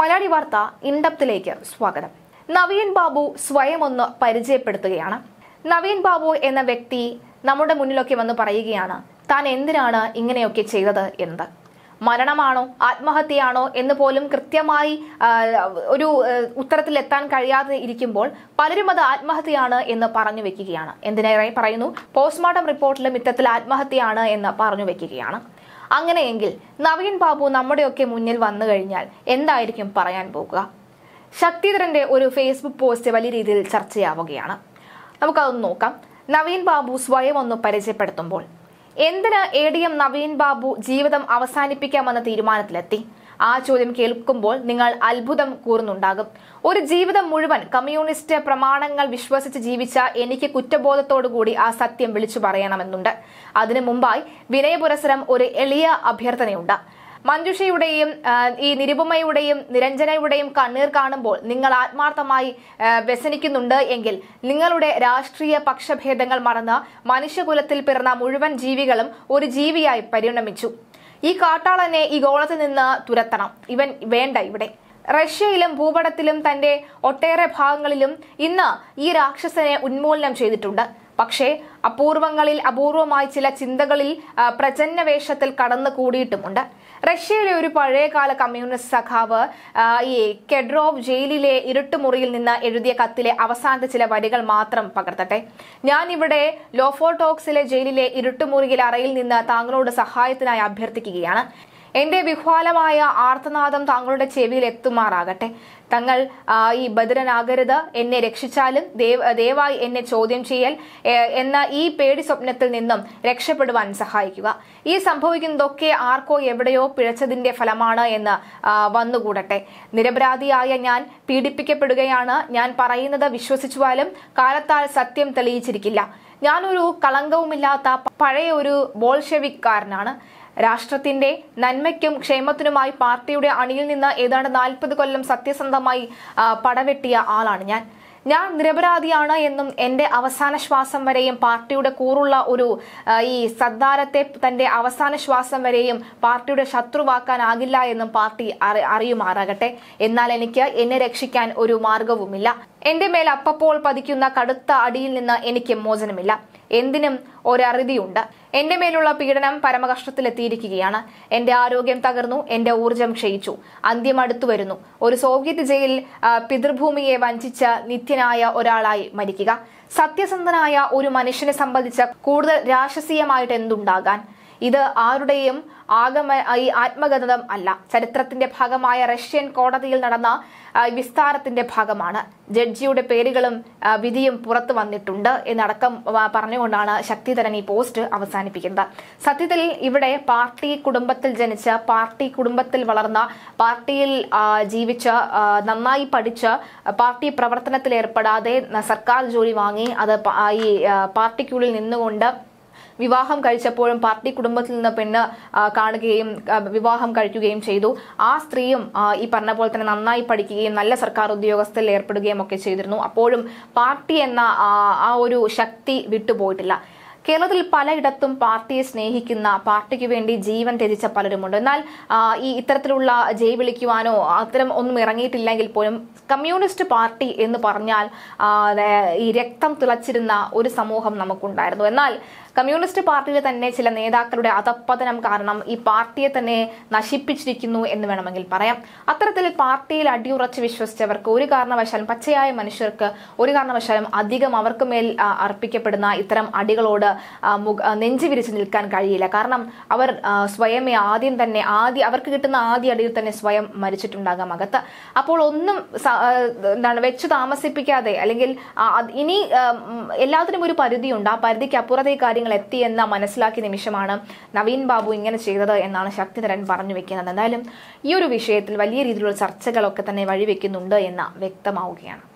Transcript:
മലയാളി വാർത്ത ഇൻഡപ്തിലേക്ക് സ്വാഗതം നവീൻ ബാബു സ്വയം ഒന്ന് പരിചയപ്പെടുത്തുകയാണ് നവീൻ ബാബു എന്ന വ്യക്തി നമ്മുടെ മുന്നിലൊക്കെ വന്ന് പറയുകയാണ് താൻ എന്തിനാണ് ഇങ്ങനെയൊക്കെ ചെയ്തത് എന്നത് മരണമാണോ ആത്മഹത്യയാണോ എന്ന് പോലും കൃത്യമായി ആ, ഒരു ആ, ഉത്തരത്തിലെത്താൻ കഴിയാതെ ഇരിക്കുമ്പോൾ പലരും അത് ആത്മഹത്യയാണ് എന്ന് പറഞ്ഞു വെക്കുകയാണ് എന്തിനേറെ പറയുന്നു പോസ്റ്റ്മോർട്ടം റിപ്പോർട്ടിലും ഇത്തരത്തിൽ ആത്മഹത്യയാണ് എന്ന് പറഞ്ഞു വെക്കുകയാണ് അങ്ങനെയെങ്കിൽ നവീൻ ബാബു നമ്മുടെയൊക്കെ മുന്നിൽ വന്നു കഴിഞ്ഞാൽ എന്തായിരിക്കും പറയാൻ പോകുക ശക്തിധരന്റെ ഒരു ഫേസ്ബുക്ക് പോസ്റ്റ് വലിയ രീതിയിൽ ചർച്ചയാവുകയാണ് നമുക്കതൊന്ന് നോക്കാം നവീൻ ബാബു സ്വയം ഒന്ന് പരിചയപ്പെടുത്തുമ്പോൾ എന്തിന് A D M Naveen Babu ജീവിതം അവസാനിപ്പിക്കാമെന്ന തീരുമാനത്തിലെത്തി ആ ചോദ്യം കേൾക്കുമ്പോൾ നിങ്ങൾ അത്ഭുതം കൂറുന്നുണ്ടാകും ഒരു ജീവിതം മുഴുവൻ കമ്മ്യൂണിസ്റ്റ് പ്രമാണങ്ങൾ വിശ്വസിച്ച് ജീവിച്ച എനിക്ക് കുറ്റബോധത്തോടുകൂടി ആ സത്യം വിളിച്ചു പറയണമെന്നുണ്ട് അതിനു മുമ്പായി വിനയപുരസരം ഒരു എളിയ അഭ്യർത്ഥനയുണ്ട് മഞ്ജുഷയുടെയും ആ, ഈ നിരുപമയുടെയും നിരഞ്ജനയുടെയും കണ്ണീർ കാണുമ്പോൾ നിങ്ങൾ ആത്മാർത്ഥമായി ആ, വ്യസനിക്കുന്നുണ്ട് എങ്കിൽ നിങ്ങളുടെ രാഷ്ട്രീയ പക്ഷഭേദങ്ങൾ മറന്ന് മനുഷ്യകുലത്തിൽ പിറന്ന മുഴുവൻ ജീവികളും ഒരു ജീവിയായി പരിണമിച്ചു ഈ കാട്ടാളനെ ഈ ഗോളത്തിൽ നിന്ന് തുരത്തണം ഇവൻ വേണ്ട ഇവിടെ റഷ്യയിലും ഭൂപടത്തിലും തന്റെ ഒട്ടേറെ ഭാഗങ്ങളിലും ഇന്ന് ഈ രാക്ഷസനെ ഉന്മൂലനം ചെയ്തിട്ടുണ്ട് പക്ഷേ അപൂർവങ്ങളിൽ അപൂർവമായി ചില ചിന്തകളിൽ ആ, പ്രചന്ന വേഷത്തിൽ കടന്നു കൂടിയിട്ടുമുണ്ട് റഷ്യയിലെ ഒരു പഴയകാല കമ്മ്യൂണിസ്റ്റ് സഖാവ് ആ, ഈ കെഡ്രോവ് ജയിലിലെ ഇരുട്ടുമുറിയിൽ നിന്ന് എഴുതിയ കത്തിലെ അവസാനത്തെ ചില വരികൾ മാത്രം പകർത്തട്ടെ ഞാൻ ഇവിടെ ലോഫോട്ടോക്സിലെ ജയിലിലെ ഇരുട്ടുമുറിയിൽ അറയിൽ നിന്ന് താങ്കളോട് സഹായത്തിനായി അഭ്യർത്ഥിക്കുകയാണ് എന്റെ വിഹ്വാലമായ ആർത്തനാദം താങ്കളുടെ ചെവിയിൽ എത്തുമാറാകട്ടെ തങ്ങൾ ആ, ഈ ബദിരനാകരുത് എന്നെ രക്ഷിച്ചാലും ദേവ് ദയവായി എന്നെ ചോദ്യം ചെയ്യൽ ഏ, എന്ന ഈ പേടി സ്വപ്നത്തിൽ നിന്നും രക്ഷപ്പെടുവാൻ സഹായിക്കുക ഈ സംഭവിക്കുന്നതൊക്കെ ആർക്കോ എവിടെയോ പിഴച്ചതിന്റെ ഫലമാണ് എന്ന് ആ, വന്നുകൂടട്ടെ നിരപരാധിയായ ഞാൻ പീഡിപ്പിക്കപ്പെടുകയാണ് ഞാൻ പറയുന്നത് വിശ്വസിച്ചുവാലും കാലത്താൽ സത്യം തെളിയിച്ചിരിക്കില്ല ഞാനൊരു കളങ്കവുമില്ലാത്ത പഴയ ഒരു ബോൾഷെവിക്കാരനാണ് രാഷ്ട്രത്തിന്റെ നന്മയ്ക്കും ക്ഷേമത്തിനുമായി പാർട്ടിയുടെ അണിയിൽ നിന്ന് ഏതാണ്ട് നാൽപ്പത് കൊല്ലം സത്യസന്ധമായി ആ, പടവെട്ടിയ ആളാണ് ഞാൻ ഞാൻ നിരപരാധിയാണ് എന്നും എന്റെ അവസാന ശ്വാസം വരെയും പാർട്ടിയുടെ കൂറുള്ള ഒരു ആ, ഈ സദ്ദാരത്തെ തന്റെ അവസാന ശ്വാസം വരെയും പാർട്ടിയുടെ ശത്രുവാക്കാനാകില്ല എന്നും പാർട്ടി അറി- അറിയുമാറാകട്ടെ എന്നാൽ എനിക്ക് എന്നെ രക്ഷിക്കാൻ ഒരു മാർഗവുമില്ല എന്റെ മേൽ അപ്പപ്പോൾ പതിക്കുന്ന കടുത്ത അടിയിൽ നിന്ന് എനിക്ക് മോചനമില്ല എന്തിനും ഒരറുതിയുണ്ട് എന്റെ മേലുള്ള പീഡനം പരമകഷ്ടത്തിലെത്തിയിരിക്കുകയാണ് എന്റെ ആരോഗ്യം തകർന്നു എന്റെ ഊർജം ക്ഷയിച്ചു അന്ത്യം അടുത്തു വരുന്നു ഒരു സോവിയറ്റ് ജയിൽ ആ, പിതൃഭൂമിയെ വഞ്ചിച്ച നിത്യനായ ഒരാളായി മരിക്കുക സത്യസന്ധനായ ഒരു മനുഷ്യനെ സംബന്ധിച്ച് കൂടുതൽ രാക്ഷസീയമായിട്ട് എന്തുണ്ടാകാൻ ഇത് ആരുടെയും ആഗമ ഈ ആത്മഗതം അല്ല ചരിത്രത്തിന്റെ ഭാഗമായ റഷ്യൻ കോടതിയിൽ നടന്ന ആ, വിസ്താരത്തിന്റെ ഭാഗമാണ് ജഡ്ജിയുടെ പേരുകളും ആ, വിധിയും പുറത്തു വന്നിട്ടുണ്ട് എന്നടക്കം ആ, പറഞ്ഞുകൊണ്ടാണ് ശക്തിധരൻ ഈ പോസ്റ്റ് അവസാനിപ്പിക്കുന്നത് സത്യത്തിൽ ഇവിടെ പാർട്ടി കുടുംബത്തിൽ ജനിച്ച പാർട്ടി കുടുംബത്തിൽ വളർന്ന പാർട്ടിയിൽ ആ, ജീവിച്ച ആ, നന്നായി പഠിച്ച് പാർട്ടി പ്രവർത്തനത്തിൽ ഏർപ്പെടാതെ സർക്കാർ ജോലി വാങ്ങി അത് പ- ആ, ഈ ആ, പാർട്ടിക്കുള്ളിൽ നിന്നുകൊണ്ട് വിവാഹം കഴിച്ചപ്പോഴും പാർട്ടി കുടുംബത്തിൽ നിന്ന് പെണ്ണ് ആ, കാണുകയും ആ, വിവാഹം കഴിക്കുകയും ചെയ്തു ആ സ്ത്രീയും ആ, ഈ പറഞ്ഞ പോലെ തന്നെ നന്നായി പഠിക്കുകയും നല്ല സർക്കാർ ഉദ്യോഗസ്ഥരിൽ ഏർപ്പെടുകയും ഒക്കെ ചെയ്തിരുന്നു അപ്പോഴും പാർട്ടി എന്ന ആ, ആ ഒരു ശക്തി വിട്ടുപോയിട്ടില്ല കേരളത്തിൽ പലയിടത്തും പാർട്ടിയെ സ്നേഹിക്കുന്ന പാർട്ടിക്ക് വേണ്ടി ജീവൻ ത്യജിച്ച പലരുമുണ്ട് എന്നാൽ ആ, ഈ ഇത്തരത്തിലുള്ള ജയ് വിളിക്കുവാനോ അത്തരം ഒന്നും ഇറങ്ങിയിട്ടില്ലെങ്കിൽ പോലും കമ്മ്യൂണിസ്റ്റ് പാർട്ടി എന്ന് പറഞ്ഞാൽ ആ, ദേ, ഈ രക്തം തിളച്ചിരുന്ന ഒരു സമൂഹം നമുക്കുണ്ടായിരുന്നു എന്നാൽ കമ്മ്യൂണിസ്റ്റ് പാർട്ടിയിലെ തന്നെ ചില നേതാക്കളുടെ അധപ്പതനം കാരണം ഈ പാർട്ടിയെ തന്നെ നശിപ്പിച്ചിരിക്കുന്നു എന്ന് വേണമെങ്കിൽ പറയാം അത്തരത്തിൽ പാർട്ടിയിൽ അടിയുറച്ച് വിശ്വസിച്ചവർക്ക് ഒരു കാരണവശാലും പച്ചയായ മനുഷ്യർക്ക് ഒരു കാരണവശാലും അധികം അവർക്ക് മേൽ ആ, അർപ്പിക്കപ്പെടുന്ന ഇത്തരം അടികളോട് ആ, മുഖ- ആ, നെഞ്ചു വിരിച്ച് നിൽക്കാൻ കഴിയില്ല കാരണം അവർ ആ, സ്വയമേ ആദ്യം തന്നെ ആദ്യ അവർക്ക് കിട്ടുന്ന ആദ്യ അടിയിൽ തന്നെ സ്വയം മരിച്ചിട്ടുണ്ടാകാം അകത്ത് അപ്പോൾ ഒന്നും സ- ആ, എന്താണ് വെച്ചു താമസിപ്പിക്കാതെ അല്ലെങ്കിൽ ആ, അത് ഇനി ആ, ഉം, എല്ലാത്തിനും ഒരു പരിധിയുണ്ട് ആ പരിധിക്ക് അപ്പുറത്തെ കാര്യങ്ങൾ എത്തി എന്ന മനസ്സിലാക്കിയ നിമിഷമാണ് നവീൻ ബാബു ഇങ്ങനെ ചെയ്തത് എന്നാണ് ശക്തിധരൻ പറഞ്ഞു വെക്കുന്നത് എന്തായാലും ഈ ഒരു വിഷയത്തിൽ വലിയ രീതിയിലുള്ള ചർച്ചകളൊക്കെ തന്നെ വഴിവെക്കുന്നുണ്ട് എന്ന് വ്യക്തമാവുകയാണ്